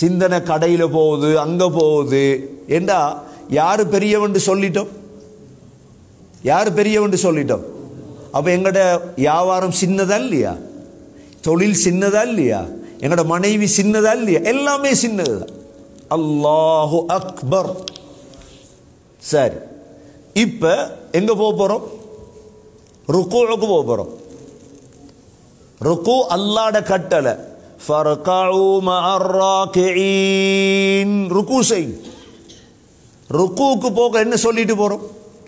சிந்தனை கடையில போகுது அங்க போகுது ஏண்டா யாரு பெரியவன் சொல்லிட்டோம் யாரு பெரியவன் சொல்லிட்டோம் அப்ப எங்கட வியாபாரம் சின்னதா இல்லையா தொழில் சின்னதா இல்லையா எங்கட மனைவி சின்னதா இல்லையா எல்லாமே சின்னதுதான் அல்லாஹு அக்பர் சரி இப்ப எங்க போக போறோம் ருக்குவுக்கு போக போறோம் ருக்கு அல்லாட கட்டளை فَارْكَعُوا مَعَ الرَّاكِعِينَ ருக்கு செய் ருக்குவுக்கு போக என்ன சொல்லிட்டு போறோம்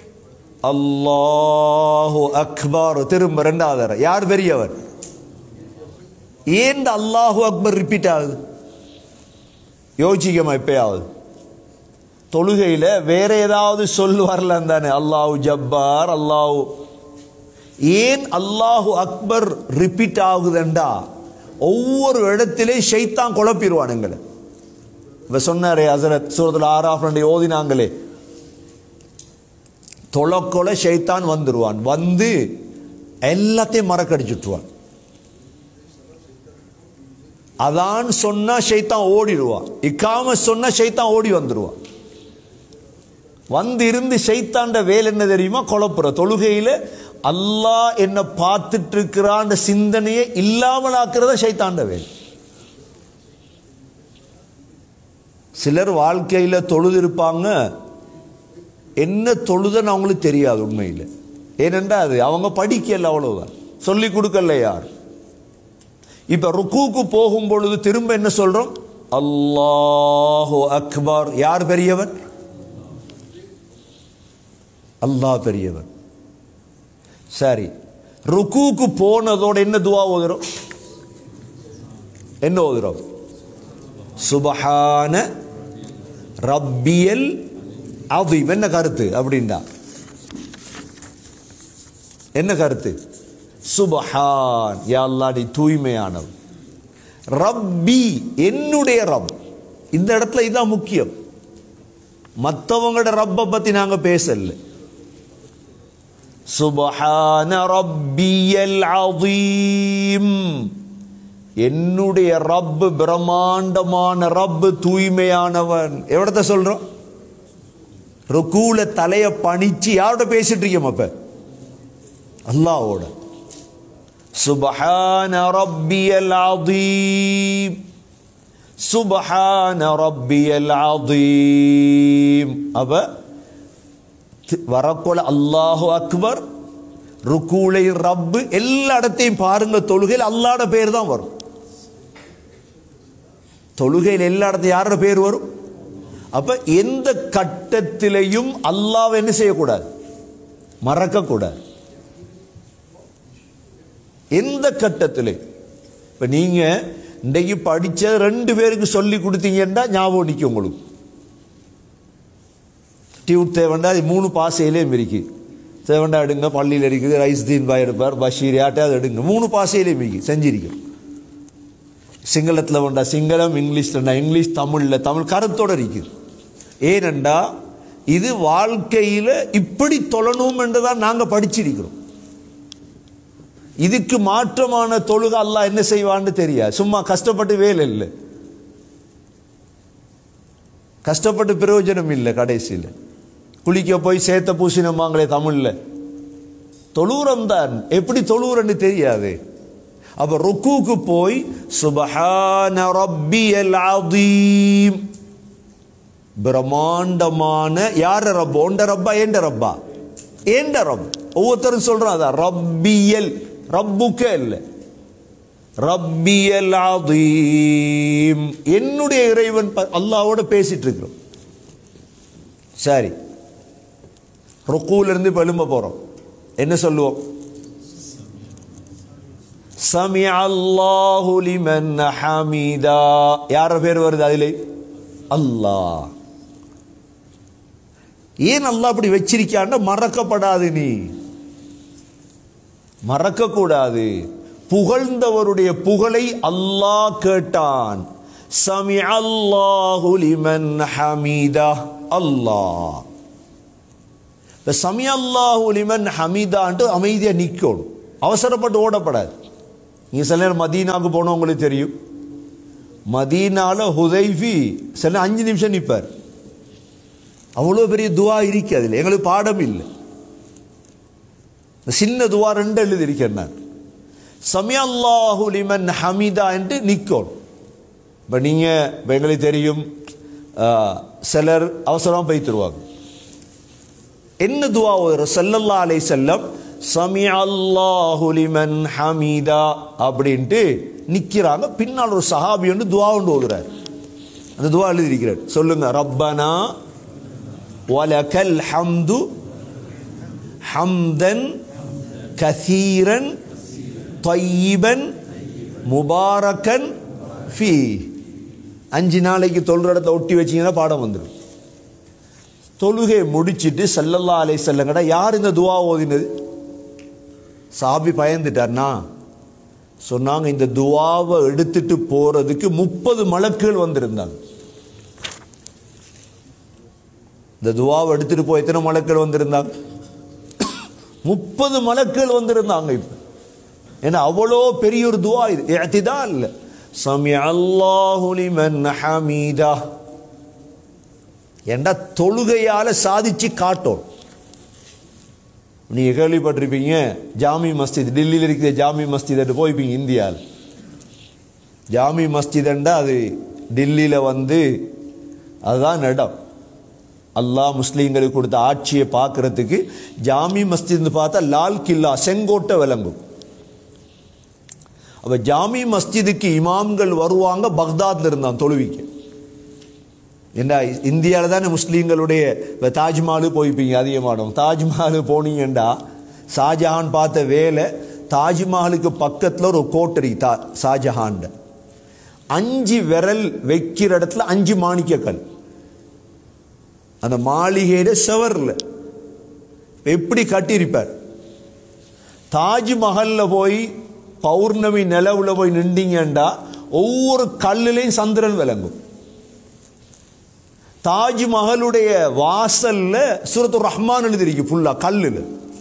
அல்லாஹு அக்பர் திரும்ப ரெண்டாவது தடவை. யார் பெரியவர் ஏன் அல்லாஹு அக்பர் ரிப்பீட் ஆகுது யோசிக்கமா எப்பயாவது தொழுகையில வேற ஏதாவது சொல் வரலாம் தானே அல்லாஹு ஜப்பார் அல்லாஹு ஏன் அல்லாஹு அக்பர் ரிப்பீட் ஆகுதுண்டா ஒவ்வொரு இடத்திலே ஷைத்தான் குழப்பிடுவானுங்களை இப்ப சொன்னாரே ஹசரத் சூரத்துல ஆறாஃப் ரெண்டு ஓதினாங்களே தொலைக்கொலை ஷைத்தான் வந்துருவான் வந்து எல்லாத்தையும் மறக்கடிச்சுட்டுருவான் அதான் சொன்னா ஷைத்தான் ஓடிடுவான் இக்காம சொன்னா ஷைத்தான் ஓடி வந்துடுவான் வந்து இருந்து ஷைத்தாண்ட வேலை என்ன தெரியுமா குழப்புற தொழுகையில அல்லாஹ் என்ன பார்த்துட்டு இருக்கிறான்ற சிந்தனையை இல்லாமல் ஆக்குறத ஷைத்தாண்ட வேலை சிலர் வாழ்க்கையில தொழுது இருப்பாங்க என்ன தொழுதுன்னு அவங்களுக்கு தெரியாது உண்மையில் ஏனென்றா அது அவங்க படிக்கல அவ்வளவுதான் சொல்லி கொடுக்கல யார் இப்ப ருக்குக்கு போகும் பொழுது திரும்ப என்ன சொல்றோம் அல்லாஹு அக்பர் யார் பெரியவர் அல்லாஹ் பெரியவர் சரி ருக்குக்கு போனதோட என்ன துவா ஓதுறோம் என்ன ஓதுறோம் சுபஹான ரப்பியல் அதீம் என்ன கருத்து அப்படின்டா என்ன கருத்து சுபஹான் யா அல்லாஹ் நீ தூய்மையானவன் ரப்பி என்னுடைய ரப் இந்த இடத்துல இதான் முக்கியம் மற்றவங்களோட ரப்பை பத்தி நாங்க பேசல சுபஹான ரப்பியல் அதீம் என்னுடைய ரப்பு பிரம்மாண்டமான ரப்பு தூய்மையானவன் எவ்வளத்த சொல்றோம் ருக்கூல தலைய பணிச்சு யாரோட பேசிட்டு இருக்கோம் அப்ப அல்லாவோட சுபஹான ரப்பியல் அதீம் சுபஹான ரப்பியல் அதீம் அப்ப தி- வரக்கொல அல்லாஹு அக்பர் ருக்கூலை ரப்பு எல்லா இடத்தையும் பாருங்க தொழுகையில் அல்லாட பேர் தான் வரும் தொழுகையில் எல்லா இடத்தையும் யாரோட பேர் வரும் அப்ப எந்த கட்டத்திலையும் அல்லாஹ் என்ன செய்யக்கூடாது மறக்க கூடாது எந்த கட்டத்திலே இப்ப நீங்க இன்றைக்கு படிச்ச ரெண்டு பேருக்கு சொல்லி கொடுத்தீங்கன்னா ஞாபகம் நிற்கும் உங்களுக்கு டியூட் தேவண்டா அது மூணு பாசையிலேயும் இருக்கு தேவண்டா எடுங்க பள்ளியில் இருக்குது ரைஸ் தீன் பாய் எடுப்பார் பஷீர் யாட்டையாவது எடுங்க மூணு பாசையிலேயும் இருக்கு செஞ்சிருக்கோம் சிங்களத்தில் வேண்டா சிங்களம் இங்கிலீஷ்லண்டா இங்கிலீஷ் தமிழில் தமிழ் கருத்தோட இருக்குது ஏனெண்டா இது வாழ்க்கையில் இப்படி தொழணும் என்றுதான் நாங்கள் படிச்சிருக்கிறோம் இதுக்கு மாற்றமான தொழுகை அல்லாஹ் என்ன செய்வான்னு தெரியாது சும்மா கஷ்டப்பட்டு வேலை இல்லை கஷ்டப்பட்டு பிரயோஜனம் இல்லை கடைசியில் குளிக்க போய் சேத்த பூசினமாங்களே தமிழ்ல தொழுவுரம் தான் எப்படி தொழுவுறன்னு தெரியாது அப்ப ருக்குக்கு போய் சுபஹான ரப்பியல் அதீம் பிரம்மாண்டமான யார ரப்பா ஒண்ட ரப்பா ஏண்ட ரப்பா ஏண்ட ரப் ஒவ்வொருத்தரும் சொல்றான் அதான் ரப்பியல் ரப்புக்கே இல்லை ரப்பியல் அதீம் என்னுடைய இறைவன் ப- அல்லாஹ்வோட பேசிட்டு இருக்கிறோம் சரி ருக்கூல இருந்து இப்ப எழும்ப போறோம் என்ன சொல்லுவோம் சமி அல்லாஹு லிமன் ஹமீதா யார பேர் வருது அதிலே அல்லாஹ் ஏன் அல்லாஹ் அப்படி வச்சிருக்கான்னா மறக்கப்படாது நீ மறக்க கூடாது புகழ்ந்தவருடைய புகழை அல்லாஹ் கேட்டான் சமி அல்லாஹு லிமன் ஹமீதா அல்லாஹ் இந்த சமி அல்லாஹு லிமன் ஹமீதான்ட்டு அமைதியா நிக்கணும் அவசரப்பட்டு ஓடப்படாது நீங்க சில நேரம் மதீனாவுக்கு போனவங்களுக்கு தெரியும் மதீனால ஹுதைஃபி சில அஞ்சு நிமிஷம் நிற்பார் அவ்வளோ பெரிய துவா இருக்கு அதில் எங்களுக்கு பாடம் இல்லை இந்த சின்ன துவா ரெண்டு எழுதி இருக்கேன் நான் சமியல்லாஹு லிமன் ஹமீதா என்று நிற்கும் இப்போ நீங்கள் இப்போ எங்களுக்கு தெரியும் ஆ, சிலர் அவசரமாக போய் தருவாங்க என்ன துவா ஓதுற சல்லல்லா அலை செல்லம் சமி அல்லாஹு லிமன் ஹமீதா அப்படின்ட்டு நிற்கிறாங்க பின்னால் ஒரு சஹாபி வந்து துவா ஒன்று ஓதுறார் அந்த துவா எழுதியிருக்கிறார் சொல்லுங்க ரப்பனா வலகல் ஹம்து ஹம்தன் கசீரன் طيبا முபாரக்கன் ஃபீ அஞ்சு நாளைக்கு தொழுற இடத்துல ஒட்டி வச்சீங்கன்னா பாடம் வந்துடும் தொழுகை முடிச்சிட்டு சல்லல்லா அலை செல்லங்கடா யார் இந்த துவா ஓதினது சாபி பயந்துட்டார்னா சொன்னாங்க இந்த துவாவை எடுத்துட்டு போறதுக்கு முப்பது மலக்குகள் வந்திருந்தாங்க இந்த துவாவை எடுத்துட்டு போய் எத்தனை மலக்கள் வந்திருந்தாங்க முப்பது மலக்கள் வந்திருந்தாங்க இப்ப ஏன்னா அவ்வளோ பெரிய ஒரு துவா இது ஏத்திதா இல்ல சமி அல்லாஹு லிமன் ஹமீதா ஏண்டா தொழுகையால சாதிச்சு காட்டும் நீங்க கேள்விப்பட்டிருப்பீங்க ஜாமி மஸ்ஜித் டெல்லியில் இருக்கிற ஜாமி மஸ்ஜித் போய்ப்பீங்க இந்தியாவில் ஜாமி மஸ்ஜிதண்டா அது டெல்லியில் வந்து அதுதான் இடம் அல்லாஹ் முஸ்லீம்களுக்கு கொடுத்த ஆட்சியை பார்க்கறதுக்கு ஜாமி மஸ்ஜித்னு பார்த்தா லால் கில்லா செங்கோட்டை விளங்கும் அப்ப ஜாமி மஸ்ஜிதுக்கு இமாம்கள் வருவாங்க பக்தாத்ல இருந்தான் தொழுவிக்கு என்ன இந்தியாவில் தானே முஸ்லீம்களுடைய இப்ப தாஜ்மஹாலு போய்ப்பீங்க அதிகமானோம் தாஜ்மஹாலு போனீங்கண்டா ஷாஜஹான் பார்த்த வேலை தாஜ்மஹாலுக்கு பக்கத்தில் ஒரு கோட்டரி தா ஷாஜஹான் அஞ்சு விரல் வைக்கிற இடத்துல அஞ்சு மாணிக்கக்கல் அந்த மாளிகையில செவர்ல எப்படி கட்டியிருப்பார் தாஜ்மஹல்ல போய் பௌர்ணமி நிலவுல போய் நின்றீங்கண்டா ஒவ்வொரு கல்லுலையும் சந்திரன் விளங்கும் தாஜ்மஹலுடைய வாசல்ல சூரத்து ரஹ்மான் எழுதிருக்கு ஃபுல்லா கல்லுல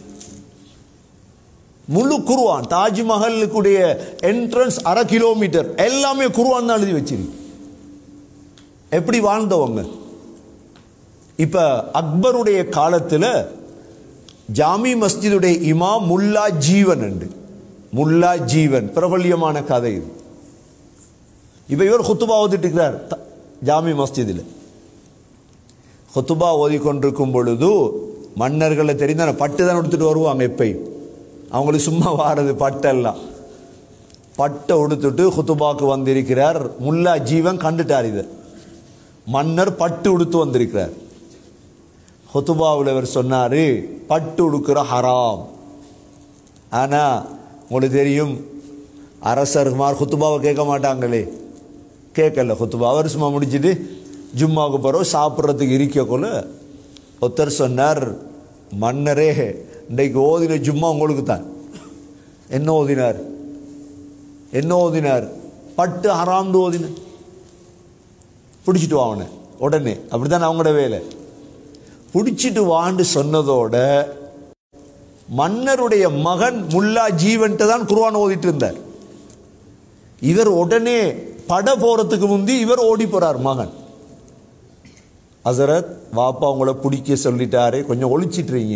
முழு குருவான் தாஜ்மஹலுக்குடைய என்ட்ரன்ஸ் அரை கிலோமீட்டர் எல்லாமே குருவான் தான் எழுதி வச்சிருக்கு எப்படி வாழ்ந்தவங்க இப்ப அக்பருடைய காலத்துல ஜாமி மஸ்ஜிதுடைய இமாம் முல்லா ஜீவன் உண்டு முல்லா ஜீவன் பிரபல்யமான கதை இது இப்ப இவர் ஹுத்துபா ஓதிட்டு இருக்கிறார் த- ஜாமி மஸ்ஜிதில் ஹுத்துபா ஓதிக்கொண்டிருக்கும் பொழுது மன்னர்களை தெரிந்தான பட்டு தான் உடுத்துட்டு வருவாங்க எப்பயும் அவங்களுக்கு சும்மா வாரது பட்டெல்லாம் பட்டை உடுத்துட்டு ஹுத்துபாக்கு வந்திருக்கிறார் முல்லா ஜீவன் கண்டுட்டார் இதை மன்னர் பட்டு உடுத்து வந்திருக்கிறார் ஹுத்துபாவில் இவர் சொன்னாரு பட்டு உடுக்கிற ஹராம் ஆனா உங்களுக்கு தெரியும் அரசர்மார் ஹுத்துபாவை கேட்க மாட்டாங்களே கேட்கல ஹுத்துபா அவர் சும்மா முடிச்சிட்டு ஜும்மாவுக்கு போகிறோம் சாப்பிட்றதுக்கு இருக்கக்குள்ள ஒருத்தர் சொன்னார் மன்னரே இன்றைக்கு ஓதின ஜும்மா உங்களுக்கு தான் என்ன ஓதினார் என்ன ஓதினார் பட்டு ஹராம்னு ஓதினார் பிடிச்சிட்டு வா அவனை உடனே அப்படித்தான் அவங்களோட வேலை பிடிச்சிட்டு வான்னு சொன்னதோட மன்னருடைய மகன் முல்லா ஜீவன்ட்டு தான் குர்ஆன் ஓதிட்டு இருந்தார் இவர் உடனே பட போறதுக்கு முந்தி இவர் ஓடி போறார் மகன் ஹசரத் வாப்பா உங்களை பிடிக்க சொல்லிட்டாரு கொஞ்சம் ஒளிச்சிட்டுறீங்க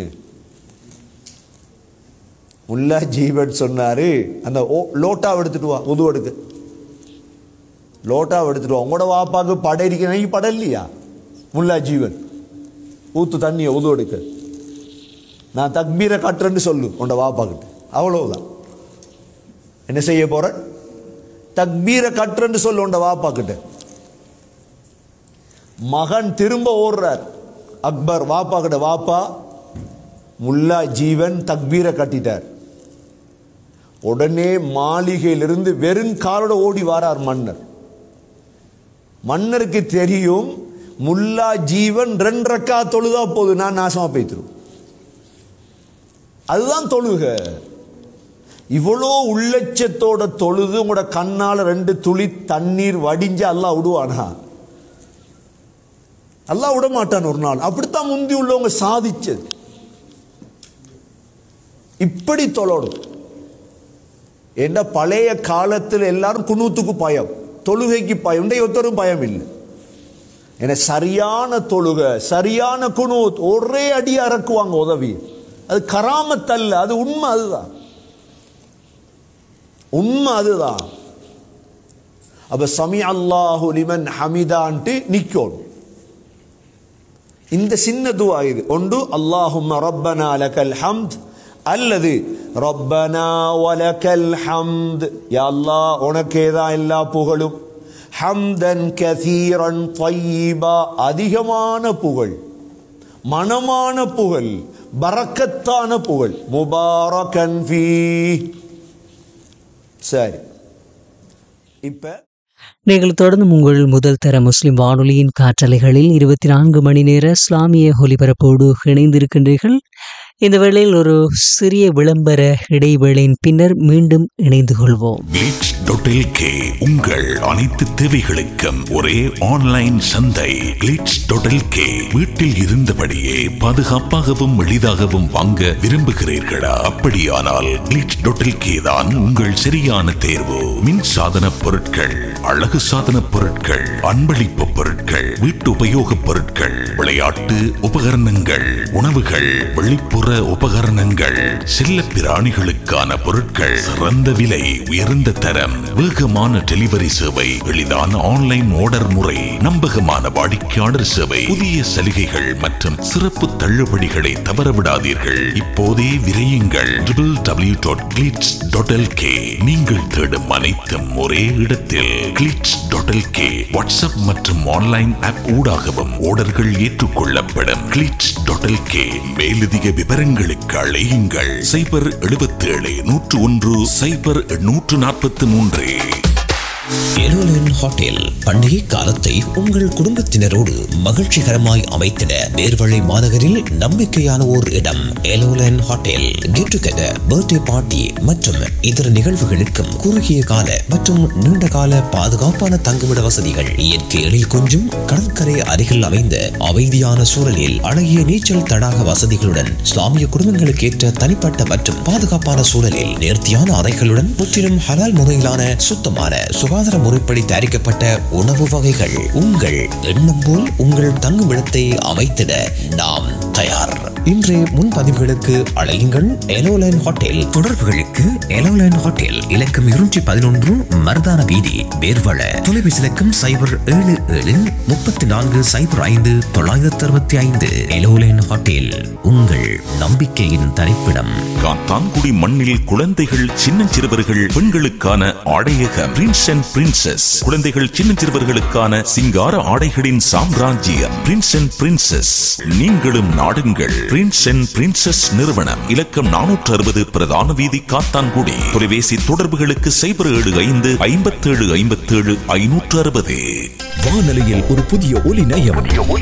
முல்லா ஜீவன் சொன்னாரு அந்த ஓ- லோட்டாவை எடுத்துட்டு வா உது எடுக்க லோட்டாவை எடுத்துட்டு வா உங்களோட வாப்பாக்கு படை இருக்கிற நீ படம் இல்லையா முல்லா ஜீவன் ஊத்து தண்ணியை உது எடுக்க நான் தக்பீரை கட்டுறேன்னு சொல்லு உண்ட வாப்பாக்கிட்ட அவ்வளவுதான் என்ன செய்ய போற தக்பீரை கட்டுறேன்னு சொல்லு உண்ட வாப்பாக்கிட்ட மகன் திரும்ப ஓடுறார் அக்பர் வாப்பா கிட்ட வாப்பா முல்லா ஜீவன் தக்பீரை கட்டிட்டார் உடனே மாளிகையிலிருந்து வெறும் காலோட ஓடி வாரார் மன்னர் மன்னருக்கு தெரியும் முல்லா ஜீவன் ரெண்டு ரக்கா தொழுதா போது நான் நாசமா போய்த்திரும் அதுதான் தொழுக இவ்வளோ உள்ளட்சத்தோட தொழுது உங்களோட கண்ணால ரெண்டு துளி தண்ணீர் வடிஞ்சு அல்லாஹ் விடுவானா அல்லாஹ் விட மாட்டான் ஒரு நாள் அப்படித்தான் முந்தி உள்ளவங்க சாதிச்சது இப்படி தொழணும் என்ன பழைய காலத்தில் எல்லாரும் குனூத்துக்கு பயம் தொழுகைக்கு பயம் இன்றைய ஒருத்தரும் பயம் இல்லை என சரியான தொழுகை சரியான குனூத் ஒரே அடி அறக்குவாங்க உதவி அது கராமத்தல்ல அது உண்மை அதுதான் உண்மை அதுதான் அப்ப சமி அல்லாஹு லிமன் ஹமிதான்ட்டு நிக்கோணும் இந்த சின்ன துவா இது ஒன்று அல்லாஹும் ரப்பனா லக்கல் ஹம்த் அல்லது ரப்பனா வலக்கல் ஹம்த் யா அல்லாஹ் உனக்கே தான் எல்லா புகழும் ஹம்தன் கசீரன் தையீபா அதிகமான புகழ் மனமான புகழ் பரக்கத்தான புகழ் முபாரகன் ஃபீ சரி இப்ப நீங்கள் தொடர்ந்து உங்கள் முதல் தர முஸ்லிம் வானொலியின் காற்றலைகளில் இருபத்தி நான்கு மணி நேர இஸ்லாமிய ஒலிபரப்போடு இணைந்திருக்கின்றீர்கள் இந்த வேளையில் ஒரு சிறிய விளம்பர இடைவேளையின் பின்னர் மீண்டும் இணைந்து கொள்வோம் கிளிட்ஸ் டாட் கே உங்கள் அனைத்து தேவைகளுக்கும் ஒரே ஆன்லைன் சந்தை கிளிட்ஸ் டாட் கே வீட்டில் இருந்தபடியே பாதுகாப்பாகவும் எளிதாகவும் வாங்க விரும்புகிறீர்களா அப்படியானால் கிளிட்ஸ் டாட் கே தான் உங்கள் சரியான தேர்வு மின் சாதன பொருட்கள் அழகு சாதன பொருட்கள் அன்பளிப்பு பொருட்கள் வீட்டு உபயோகப் பொருட்கள் விளையாட்டு உபகரணங்கள் உணவுகள் வெளிப்புற உபகரணங்கள் செல்ல பிராணிகளுக்கான பொருட்கள் சிறந்த விலை உயர்ந்த தரம் வேகமான டெலிவரி சேவை எளிதான ஆன்லைன் ஆர்டர் முறை நம்பகமான வாடிக்கையாளர் சேவை புதிய சலுகைகள் மற்றும் சிறப்பு தள்ளுபடிகளை தவறவிடாதீர்கள் இப்போதே விரையுங்கள் டபிள்யூ டாட் கிளிட்ஸ் டாட் நீங்கள் தேடும் அனைத்தும் ஒரே இடத்தில் கிளிட்ஸ் டாட் கே வாட்ஸ்அப் மற்றும் ஆன்லைன் ஆப் ஊடாகவும் ஆர்டர்கள் ஏற்றுக்கொள்ளப்படும் கிளிட்ஸ் டாட் கே மேலதிக விவரங்களுக்கு அழையுங்கள் சைபர் எழுபத்தேழு நூற்று ஒன்று சைபர் நூற்று நாற்பத்தி மூன்று எருலின் ஹோட்டல் பண்டிகை காலத்தை உங்கள் குடும்பத்தினரோடு மகிழ்ச்சிகரமாய் அமைத்திட நேர்வழி மாநகரில் நம்பிக்கையான ஓர் இடம் எலோலன் hotel get together birthday party மற்றும் இதர நிகழ்வுகளுக்கும் குறுகிய கால மற்றும் நீண்ட கால பாதுகாப்பான தங்குமிட வசதிகள் இயற்கை எழில் கொஞ்சும் கடற்கரை அருகில் அமைந்த அமைதியான சூழலில் அழகிய நீச்சல் தடாக வசதிகளுடன் இஸ்லாமிய குடும்பங்களுக்கு ஏற்ற தனிப்பட்ட மற்றும் பாதுகாப்பான சூழலில் நேர்த்தியான அறைகளுடன் முற்றிலும் ஹலால் முறையிலான சுத்தமான சுகாதார முறைப்படி தயாரிக்கப்பட்ட உணவு வகைகள் உங்கள் எண்ணம் போல் உங்கள் தங்குமிடத்தை அமைத்திட நாம் தயார் இன்றைய முன்பதிவுகளுக்கு அழையுங்கள் எலோலைன் ஹோட்டல் தொடர்புகளுக்கு எலோலைன் ஹோட்டல் இலக்கம் இருநூற்றி பதினொன்று மருதான வீதி வேர்வள தொலைபேசி இலக்கம் சைபர் ஏழு ஏழு முப்பத்தி நான்கு சைபர் ஐந்து தொள்ளாயிரத்தி அறுபத்தி ஐந்து எலோலைன் ஹோட்டல் உங்கள் நம்பிக்கையின் தரிப்பிடம் காத்தான்குடி மண்ணில் குழந்தைகள் சின்னஞ்சிறுவர்கள் பெண்களுக்கான ஆடையக பிரின்ஸ் அண்ட் பிரின்சஸ் குழந்தைகள் சின்னஞ்சிறுவர்களுக்கான சிங்கார ஆடைகளின் சாம்ராஜ்யம் பிரின்ஸ் அண்ட் பிரின்சஸ் நீங்களும் நாடுங்கள் பிரின்ஸ் அண்ட் பிரின்சஸ் நிறுவனம் இலக்கம் நானூற்று அறுபது பிரதான வீதி காத்தான்குடி தொலைபேசி தொடர்புகளுக்கு சைபர் ஏழு ஐந்து ஐம்பத்தேழு ஐம்பத்தேழு ஐநூற்று அறுபது வானொலியில் ஒரு புதிய ஒலி நயம்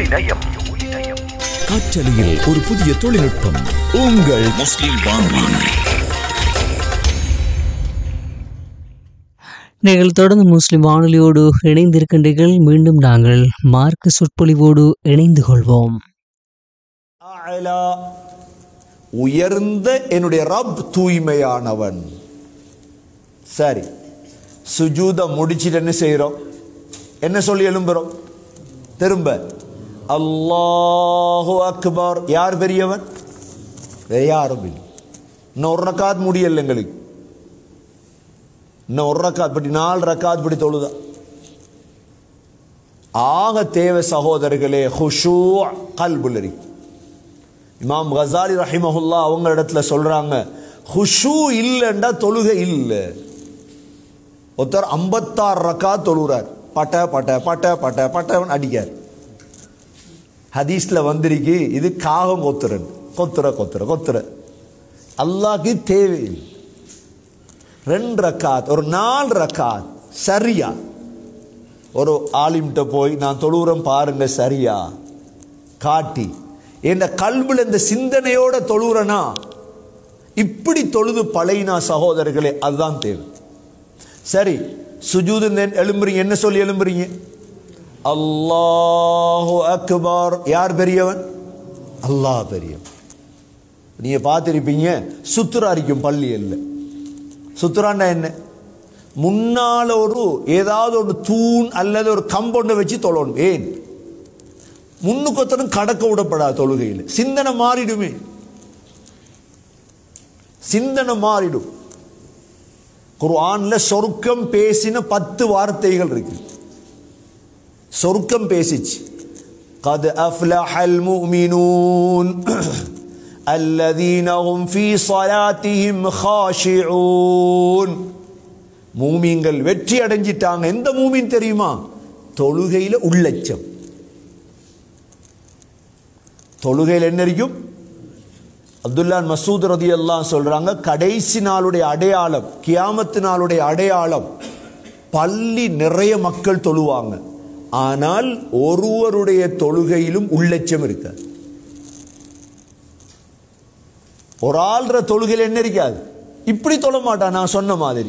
காற்றலையில் ஒரு புதிய தொழில்நுட்பம் உங்கள் முஸ்லிம் வானொலி நீங்கள் தொடர்ந்து முஸ்லிம் வானொலியோடு இணைந்திருக்கின்றீர்கள் மீண்டும் நாங்கள் மார்க்க சொற்பொழிவோடு இணைந்து கொள்வோம் அலா உயர்ந்த என்னுடைய ரப் தூய்மையானவன் சரி சுஜூத முடிச்சிட்டு என்ன செய்கிறோம் என்ன சொல்லி எழும்புறோம் திரும்ப அல்லாஹு அக்பர் யார் பெரியவன் வேற யாரும் இல்லை இன்னும் ஒரு ரக்காத் முடியல எங்களுக்கு இன்னும் ஒரு ரக்காத் படி நாலு ரக்காத் படி தொழுதா ஆக தேவை சகோதரர்களே ஹுஷூ கல்புல்லரி இமாம் கசாலி ரஹிமஹுல்லா அவங்க இடத்துல சொல்றாங்க ஹுஷு இல்லைண்டா தொழுகை இல்லை ஒருத்தர் ஐம்பத்தாறு ரக்கா தொழுகிறார் பட்ட பட்ட பட்ட பட்ட பட்டவன் அடிக்கார் ஹதீஸ்ல வந்திருக்கு இது காகம் கொத்துறன் கொத்துற கொத்துற கொத்துற அல்லாஹ்க்கு தேவையில்லை ரெண்டு ரக்காத் ஒரு நாலு ரக்காத் சரியா ஒரு ஆலிம்கிட்ட போய் நான் தொழுகிறேன் பாருங்க சரியா காட்டி என் கல்வில இந்த சிந்தனையோட தொழுகிறனா இப்படி தொழுது பழையினா சகோதரர்களே அதுதான் தேவை சரி சுஜூது எழும்புறீங்க என்ன சொல்லி எழும்புறீங்க அல்லாஹு அக்பர் யார் பெரியவன் அல்லாஹ் பெரியவன் நீங்க பார்த்திருப்பீங்க சுத்துரா இருக்கும் பள்ளி இல்லை சுத்துறாண்டா என்ன முன்னால ஒரு ஏதாவது ஒரு தூண் அல்லது ஒரு கம்பவுண்டை வச்சு தொழணும் ஏன் முன்னுக்கு ஒருத்தரும் கடக்க விடப்படாது தொழுகையில் சிந்தனை மாறிடுமே சிந்தனை மாறிடும் குர்ஆன்ல சொர்க்கம் பேசின பத்து வார்த்தைகள் இருக்கு சொர்க்கம் பேசிச்சு قد أفلح المؤمنون الذين هم في صلاتهم خاشعون மூமீன்கள் வெற்றி அடைஞ்சிட்டாங்க எந்த மூமீன் தெரியுமா தொழுகையில உள்ளச்சம் தொழுகையில் என்ன இருக்கும் அப்துல்லான் மசூத் ரதி எல்லாம் சொல்றாங்க கடைசி நாளுடைய அடையாளம் கியாமத்து நாளுடைய அடையாளம் பள்ளி நிறைய மக்கள் தொழுவாங்க ஆனால் ஒருவருடைய தொழுகையிலும் உள்ளச்சம் இருக்க ஒரு ஆள்ற தொழுகையில் என்ன இருக்காது இப்படி தொழ மாட்டான் நான் சொன்ன மாதிரி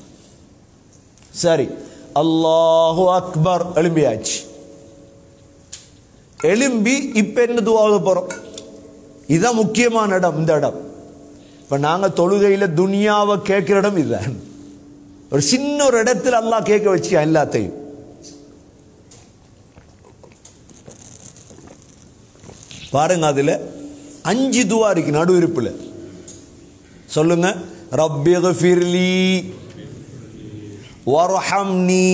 சரி அல்லாஹு அக்பர் எழும்பியாச்சு எழும்பி இப்ப என்ன துவாக போறோம் இதுதான் முக்கியமான இடம் இந்த இடம் இப்ப நாங்க தொழுகையில துனியாவை கேட்கிற இடம் இதுதான் ஒரு சின்ன ஒரு இடத்துல அல்லாஹ் கேட்க வச்சு எல்லாத்தையும் பாருங்க அதுல அஞ்சு துவா இருக்கு நடு இருப்புல சொல்லுங்க ரப்பி ஃபிர்லி வர்ஹம்னி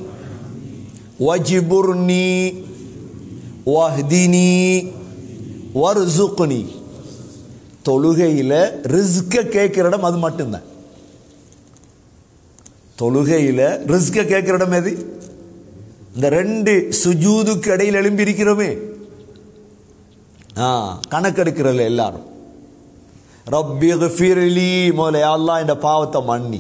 வஜிபுர்னி வஹ்தினி வர்சுக்னி தொழுகையில் ரிஸ்க கேட்கிற இடம் அது மட்டும்தான் தொழுகையில் ரிஸ்க கேட்கிற இடம் எது இந்த ரெண்டு சுஜூதுக்கு இடையில் எழும்பி இருக்கிறோமே ஆ கணக்கெடுக்கிறல்ல எல்லாரும் ரப்பி ஃபிர்லி முதல்ல அல்லாஹ் இந்த பாவத்தை மன்னி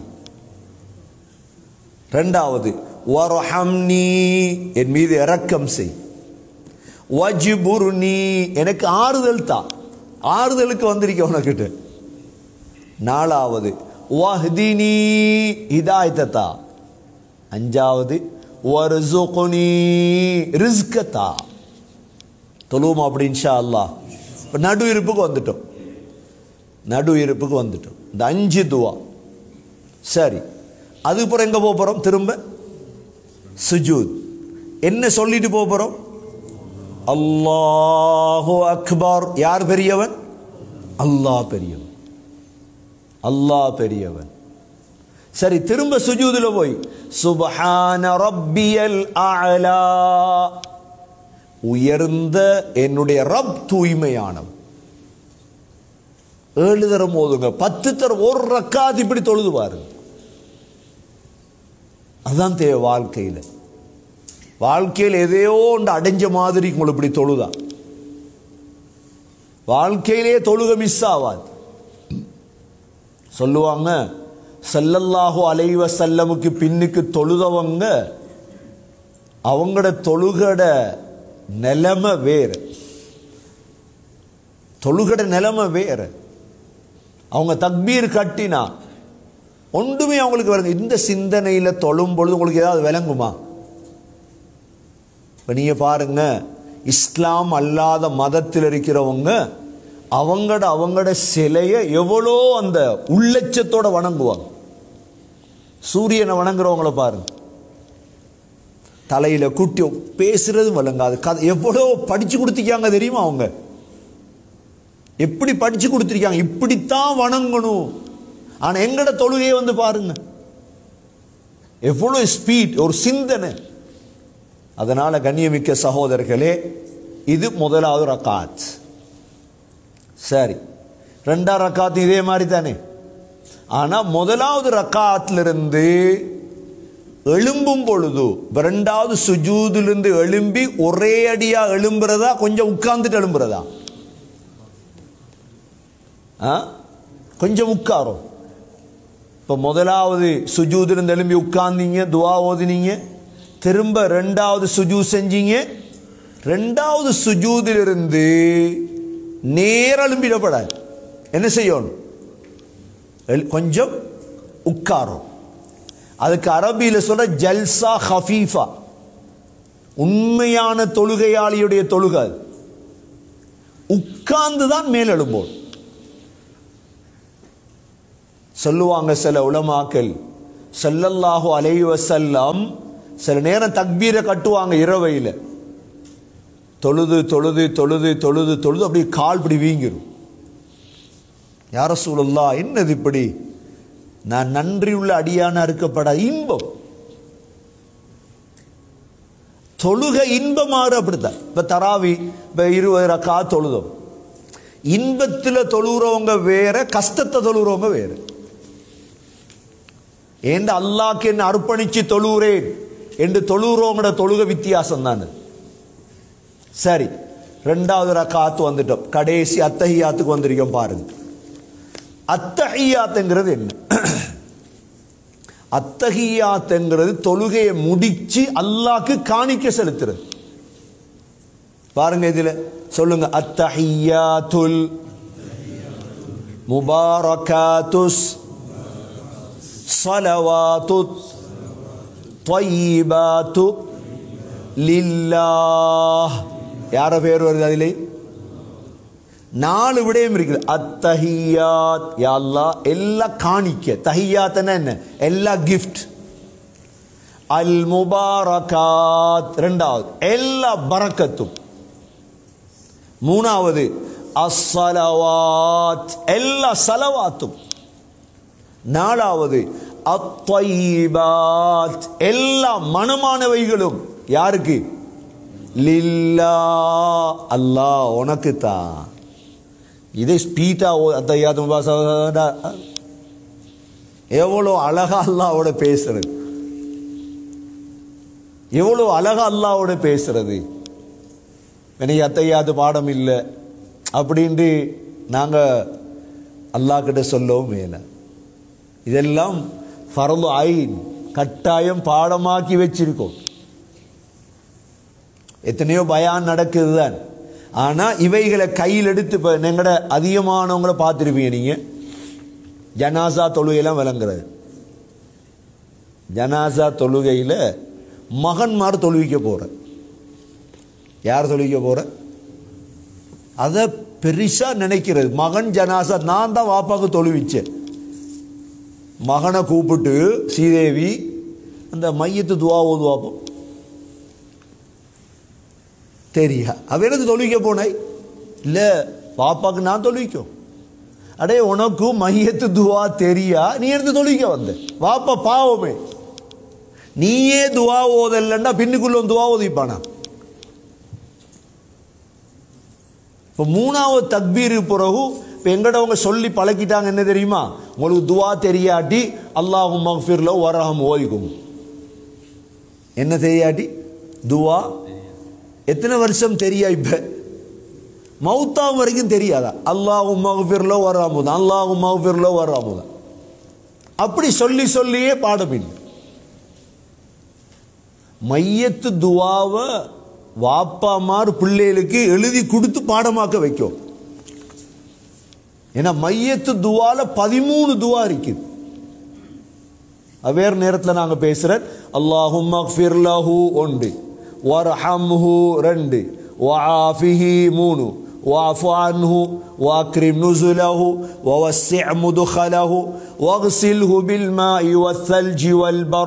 ரெண்டாவது வரஹம்னி என் மீது இரக்கம் செய் வஜிபுர்னி எனக்கு ஆறுதல் தா ஆறுதலுக்கு வந்திருக்க உனக்கிட்ட நாலாவது வஹ்தினி ஹிதாயத்தை தா அஞ்சாவது வர்சுக்னி ரிஸ்க தா தொழுவோம் அப்படி இன்ஷா அல்லாஹ் இப்போ நடு இருப்புக்கு வந்துட்டோம் நடு இருப்புக்கு வந்துட்டோம் இந்த அஞ்சு துவா சரி அதுக்கப்புறம் எங்க போக போறோம் திரும்ப சுஜூத் என்ன சொல்லிட்டு போக போறோம் அல்லாஹு அக்பர் யார் பெரியவன் அல்லாஹ் பெரியவன் அல்லாஹ் பெரியவன் சரி திரும்ப சுஜூதுல போய் சுபஹான ரப்பியல் அலா உயர்ந்த என்னுடைய ரப் தூய்மையானவன் ஏழு தரம் ஓதுங்க பத்து தரம் ஒரு ரக்காத் இப்படி தொழுது பாருங்க அதுதான் தேவை வாழ்க்கையில் வாழ்க்கையில் எதையோ ஒன்று அடைஞ்ச மாதிரி உங்களுக்கு இப்படி தொழுதா வாழ்க்கையிலே தொழுக மிஸ் ஆகாது சொல்லுவாங்க சல்லல்லாஹு அலைவ செல்லமுக்கு பின்னுக்கு தொழுதவங்க அவங்களோட தொழுகட நிலைமை வேறு தொழுகட நிலைமை வேறு அவங்க தக்பீர் கட்டினா ஒன்றுமே அவங்களுக்கு வருது இந்த சிந்தனையில் தொழும் பொழுது உங்களுக்கு ஏதாவது விளங்குமா இப்போ நீங்கள் பாருங்க இஸ்லாம் அல்லாத மதத்தில் இருக்கிறவங்க அவங்களோட அவங்களோட சிலையை எவ்வளோ அந்த உள்ளச்சத்தோட வணங்குவாங்க சூரியனை வணங்குறவங்கள பாருங்க தலையில குட்டி பேசுறது வழங்காது கதை எவ்வளோ படிச்சு கொடுத்திருக்காங்க தெரியுமா அவங்க எப்படி படிச்சு கொடுத்திருக்காங்க இப்படித்தான் வணங்கணும் ஆனா எங்கட தொழுகையை வந்து பாருங்க எவ்வளோ ஸ்பீட் ஒரு சிந்தனை அதனால கண்ணியமிக்க சகோதரர்களே இது முதலாவது ரக்காத் சரி ரெண்டாம் ரக்காத் இதே மாதிரி தானே ஆனா முதலாவது ரக்காத்திலிருந்து எழும்பும் பொழுது இப்ப ரெண்டாவது சுஜூதிலிருந்து எழும்பி ஒரே அடியா எழும்புறதா கொஞ்சம் உட்கார்ந்துட்டு எழும்புறதா ஆ? கொஞ்சம் உட்காரும் இப்போ முதலாவது சுஜூதிலிருந்து எழும்பி உட்கார்ந்தீங்க துவா ஓதுனீங்க திரும்ப ரெண்டாவது சுஜூ செஞ்சீங்க ரெண்டாவது சுஜூதிலிருந்து நேர எழும்பிடப்படாது என்ன செய்யணும் எழு- கொஞ்சம் உட்காரும் அதுக்கு அரபியில் சொல்ற ஜல்சா ஹஃபீஃபா உண்மையான தொழுகையாளியுடைய தொழுகை அது. உட்கார்ந்து தான் மேல் எழும்போம் சொல்லுவாங்க சில உலமாக்கள் ஸல்லல்லாஹு அலைஹி வஸல்லம் சில நேரம் தக்பீரை கட்டுவாங்க இரவையில் தொழுது தொழுது தொழுது தொழுது தொழுது அப்படியே கால் இப்படி வீங்கிரும் யார சூழல்லா என்னது இப்படி நான் நன்றியுள்ள அடியான இருக்கப்பட இன்பம் தொழுக இன்பமாறு அப்படித்தான் இப்ப தராவி இப்ப இருபது ரக்கா தொழுதோம் இன்பத்துல தொழுகிறவங்க வேற கஷ்டத்தை தொழுகிறவங்க வேற ஏண்ட அல்லாக்கு என்ன அர்ப்பணிச்சு தொழுகிறேன் என்று தொழுகிறவங்களோட தொழுக வித்தியாசம் தானே சரி ரெண்டாவது ரக்காத்து வந்துட்டோம் கடைசி அத்தஹியாத்துக்கு வந்திருக்கோம் பாருங்க அத்தஹியாத்துங்கிறது என்ன அத்தஹியாத்துங்கிறது தொழுகையை முடிச்சு அல்லாக்கு காணிக்க செலுத்துறது பாருங்க இதுல சொல்லுங்க அத்தஹியாத்துல் முபாரகாத்துஸ் சலவாத்து طيبات லில்லாஹ் யார பேர் வருது அதிலே நாலு விடயம் இருக்குது அத்தஹியாத் யா அல்லாஹ் எல்லா காணிக்க தஹியாத்னா என்ன எல்லா கிஃப்ட் அல் முபாரகாத் ரெண்டாவது எல்லா பரக்கத்தும் மூணாவது அஸ்ஸலவாத் எல்லா சலவாத்தும் நாலாவது அத்வைபாத் எல்லா மனமானவைகளும் யாருக்கு லில்லா அல்லாஹ் உனக்கு தான் இதை ஸ்பீட்டா அத்தையாத்தும் எவ்வளோ அழகா அல்லாவோட பேசுறது எவ்வளோ அழகா அல்லாவோட பேசுறது எனக்கு அத்தையாது பாடம் இல்லை அப்படின்ட்டு நாங்கள் அல்லாஹ் கிட்ட சொல்லவும் வேலை இதெல்லாம் ஃபரது ஐன் கட்டாயம் பாடமாக்கி வச்சிருக்கோம் எத்தனையோ பயான் நடக்குது தான் ஆனால் இவைகளை கையில் எடுத்து இப்போ எங்கட அதிகமானவங்களை பார்த்துருப்பீங்க நீங்கள் ஜனாசா தொழுகையெல்லாம் விளங்குறது ஜனாசா தொழுகையில் மகன்மார் தொழுவிக்க போகிற யார் தொழுவிக்க போகிற அதை பெருசாக நினைக்கிறது மகன் ஜனாசா நான் தான் வாப்பாக்கு தொழுவிச்சேன் மகனை கூப்பிட்டு ஸ்ரீதேவி அந்த மையத்து துவா ஓதுவாப்போம் தெரியா அவ எனக்கு தொழுவிக்க போனாய் இல்லை பாப்பாக்கு நான் தொழுவிக்கும் அடே உனக்கு மையத்து துவா தெரியா நீ எடுத்து தொழுவிக்க வந்த வாப்பா பாவமே நீயே துவா ஓதல்லன்னா பின்னுக்குள்ள வந்து துவா ஓதிப்பானா இப்போ மூணாவது தக்பீரு பிறகு இப்போ எங்கடவங்க சொல்லி பழக்கிட்டாங்க என்ன தெரியுமா உங்களுக்கு துவா தெரியாட்டி அல்லாஹு மஃபிர்ல வரஹம் ஓதிக்கும் என்ன தெரியாட்டி துவா எத்தனை வருஷம் தெரியா இப்ப மௌத்தாம் வரைக்கும் தெரியாதா அல்லாஹு மஃபிர்ல வராமுதான் அல்லாஹு மஃபிர்ல வராமுதான் அப்படி சொல்லி சொல்லியே பாடமில்லை மையத்து துவாவை வாப்பாமார் பிள்ளைகளுக்கு எழுதி கொடுத்து பாடமாக்க வைக்கும் ஏன்னா மையத்து துவால பதிமூணு துவா இருக்குது வேறு நேரத்தில் நாங்கள் பேசுகிறேன் அல்லாஹும் மக்ஃபிர் லஹு ஒன்று வர்ஹம்ஹு ரெண்டு வஆஃபிஹி மூணு واعف عنه واكرم نزله ووسع مدخله واغسله بالماء والثلج والبرد